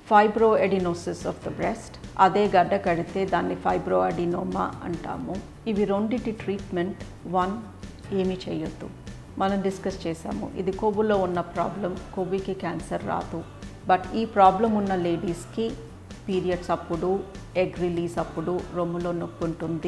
fibro fibroadenosis of the breast అదే గడ్డ కడితే దాన్ని ఫైబ్రో అడినోమా అంటాము ఇవి రెండిటి ట్రీట్మెంట్ వన్ ఏమీ చేయొద్దు మనం డిస్కస్ చేసాము ఇది కొవ్వులో ఉన్న ప్రాబ్లం కొవ్వుకి క్యాన్సర్ రాదు బట్ ఈ ప్రాబ్లం ఉన్న లేడీస్కి పీరియడ్స్ అప్పుడు ఎగ్ రిలీజ్ అప్పుడు రొమ్ములో నొప్పి ఉంటుంది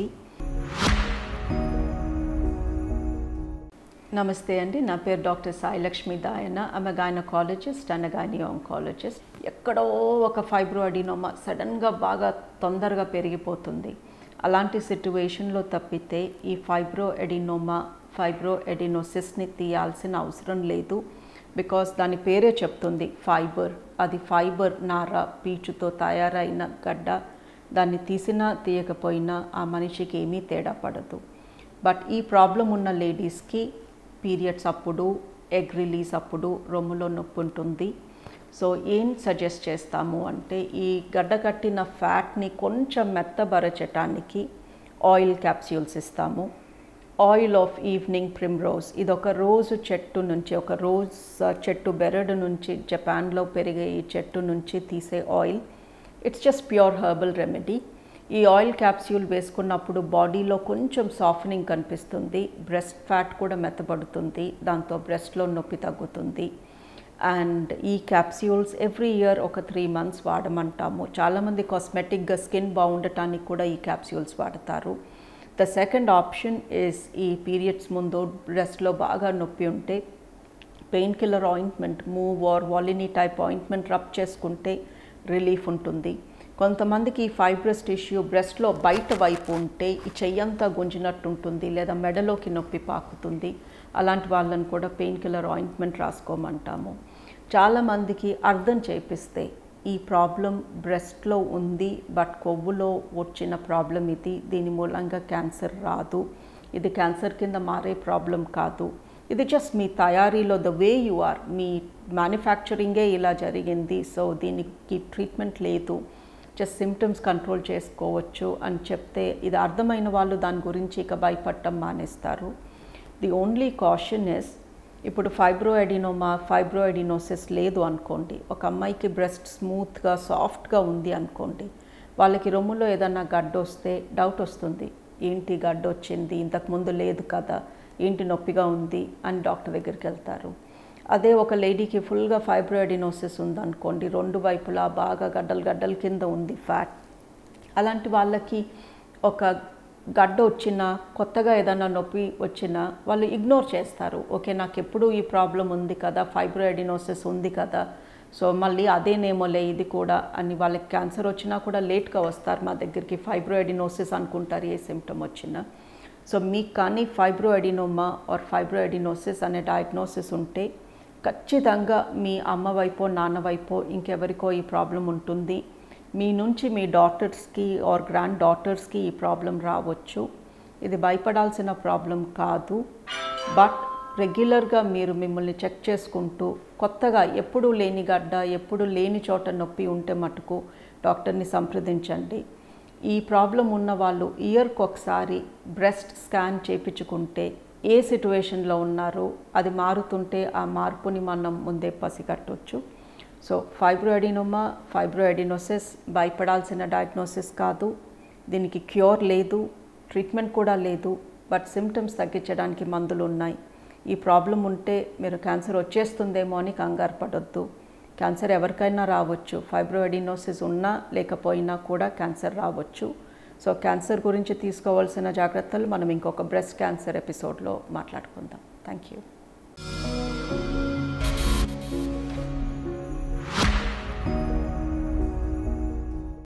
నమస్తే అండి నా పేరు డాక్టర్ సాయిలక్ష్మి దాయన ఆమె గైనకాలజిస్ట్ అండ్ గైనీ ఆంకాలజిస్ట్ ఎక్కడో ఒక ఫైబ్రో అడినోమా సడన్గా బాగా తొందరగా పెరిగిపోతుంది అలాంటి సిట్యువేషన్లో తప్పితే ఈ ఫైబ్రో ఎడినోమా ఫైబ్రో ఎడినోసిస్ని తీయాల్సిన అవసరం లేదు బికాస్ దాని పేరే చెప్తుంది ఫైబర్ అది ఫైబర్ నార పీచుతో తయారైన గడ్డ దాన్ని తీసినా తీయకపోయినా ఆ మనిషికి ఏమీ తేడా పడదు బట్ ఈ ప్రాబ్లం ఉన్న లేడీస్కి పీరియడ్స్ అప్పుడు ఎగ్ రిలీజ్ అప్పుడు రొమ్ములో నొప్పి ఉంటుంది సో ఏం సజెస్ట్ చేస్తాము అంటే ఈ గడ్డ కట్టిన ఫ్యాట్ని కొంచెం మెత్తబరచటానికి ఆయిల్ క్యాప్స్యూల్స్ ఇస్తాము ఆయిల్ ఆఫ్ ఈవినింగ్ ప్రిమ్రోజ్ ఇది ఒక రోజు చెట్టు నుంచి ఒక రోజ్ చెట్టు బెరడు నుంచి జపాన్లో పెరిగే ఈ చెట్టు నుంచి తీసే oil it's just pure herbal remedy ఈ ఆయిల్ క్యాప్స్యూల్ వేసుకున్నప్పుడు బాడీలో కొంచెం సాఫ్టనింగ్ కనిపిస్తుంది బ్రెస్ట్ ఫ్యాట్ కూడా మెత్తబడుతుంది దాంతో బ్రెస్ట్లో నొప్పి తగ్గుతుంది అండ్ ఈ క్యాప్స్యూల్స్ ఎవ్రీ ఇయర్ ఒక త్రీ మంత్స్ వాడమంటాము చాలామంది కాస్మెటిక్గా స్కిన్ బాగుండటానికి కూడా ఈ క్యాప్స్యూల్స్ వాడతారు ద సెకండ్ ఆప్షన్ ఇస్ ఈ పీరియడ్స్ ముందు బ్రెస్ట్లో బాగా నొప్పి ఉంటే pain killer ointment Moov or Volini type ointment rub చేసుకుంటే రిలీఫ్ ఉంటుంది కొంతమందికి ఈ ఫైబ్రస్ టిష్యూ బ్రెస్ట్లో బయట వైపు ఉంటే ఈ చెయ్యంతా గుంజినట్టు ఉంటుంది లేదా మెడలోకి నొప్పి పాకుతుంది అలాంటి వాళ్ళని కూడా పెయిన్ కిల్లర్ ఆయింట్మెంట్ రాసుకోమంటాము చాలామందికి అర్థం చేపిస్తే ఈ ప్రాబ్లం బ్రెస్ట్లో ఉంది బట్ కొవ్వులో వచ్చిన ప్రాబ్లం ఇది దీని మూలంగా క్యాన్సర్ రాదు ఇది క్యాన్సర్ కింద మారే ప్రాబ్లం కాదు ఇది జస్ట్ మీ తయారీలో ద వే యు ఆర్ మీ మ్యానుఫ్యాక్చరింగే ఇలా జరిగింది సో దీనికి ట్రీట్మెంట్ లేదు జస్ట్ సిమ్టమ్స్ కంట్రోల్ చేసుకోవచ్చు అని చెప్తే ఇది అర్థమైన వాళ్ళు దాని గురించి ఇక భయపడటం మానేస్తారు ది ఓన్లీ కాషన్ ఇస్ ఇప్పుడు ఫైబ్రో ఎడినోమా ఫైబ్రో ఎడినోసిస్ లేదు అనుకోండి ఒక అమ్మాయికి బ్రెస్ట్ స్మూత్గా సాఫ్ట్గా ఉంది అనుకోండి వాళ్ళకి రొమ్ములో ఏదన్నా గడ్డ వస్తే డౌట్ వస్తుంది ఏంటి గడ్డ వచ్చింది ఇంతకుముందు లేదు కదా ఏంటి నొప్పిగా ఉంది అని డాక్టర్ దగ్గరికి వెళ్తారు అదే ఒక లేడీకి ఫుల్గా ఫైబ్రోయిడినోసిస్ ఉందనుకోండి రెండు వైపులా బాగా గడ్డలు గడ్డల కింద ఉంది ఫ్యాట్ అలాంటి వాళ్ళకి ఒక గడ్డ వచ్చినా కొత్తగా ఏదైనా నొప్పి వచ్చినా వాళ్ళు ఇగ్నోర్ చేస్తారు ఓకే నాకు ఎప్పుడు ఈ ప్రాబ్లం ఉంది కదా ఫైబ్రోయిడినోసిస్ ఉంది కదా సో మళ్ళీ అదేనేమోలే ఇది కూడా అని వాళ్ళకి క్యాన్సర్ వచ్చినా కూడా లేట్గా వస్తారు మా దగ్గరికి ఫైబ్రోయిడినోసిస్ అనుకుంటారు ఏ సిమ్టమ్ వచ్చినా సో మీకు కానీ ఫైబ్రోఎడినోమా ఆర్ ఫైబ్రోఎడినోసిస్ అనే డయాగ్నోసిస్ ఉంటే ఖచ్చితంగా మీ అమ్మ వైపో నాన్న వైపో ఇంకెవరికో ఈ ప్రాబ్లం ఉంటుంది మీ నుంచి మీ డాటర్స్కి ఆర్ గ్రాండ్ డాటర్స్కి ఈ ప్రాబ్లం రావచ్చు ఇది భయపడాల్సిన ప్రాబ్లం కాదు బట్ రెగ్యులర్గా మీరు మిమ్మల్ని చెక్ చేసుకుంటూ కొత్తగా ఎప్పుడు లేని గడ్డ ఎప్పుడు లేని చోట నొప్పి ఉంటే మటుకు డాక్టర్ని సంప్రదించండి ఈ ప్రాబ్లం ఉన్న వాళ్ళు ఇయర్కి ఒకసారి బ్రెస్ట్ స్కాన్ చేయించుకుంటే ఏ సిట్యువేషన్లో ఉన్నారో అది మారుతుంటే ఆ మార్పుని మనం ముందే పసిగట్టవచ్చు సో ఫైబ్రోఎడినోమా ఫైబ్రోఎడినోసిస్ భయపడాల్సిన డయాగ్నోసిస్ కాదు దీనికి క్యూర్ లేదు ట్రీట్మెంట్ కూడా లేదు బట్ సిమ్టమ్స్ తగ్గించడానికి మందులు ఉన్నాయి ఈ ప్రాబ్లం ఉంటే మీరు క్యాన్సర్ వచ్చేస్తుందేమో అని కంగారు పడొద్దు క్యాన్సర్ ఎవరికైనా రావచ్చు ఫైబ్రోఎడినోసిస్ ఉన్నా లేకపోయినా కూడా క్యాన్సర్ రావచ్చు సో క్యాన్సర్ గురించి తీసుకోవాల్సిన జాగ్రత్తలు మనం ఇంకొక బ్రెస్ట్ క్యాన్సర్ ఎపిసోడ్లో మాట్లాడుకుందాం థ్యాంక్ యూ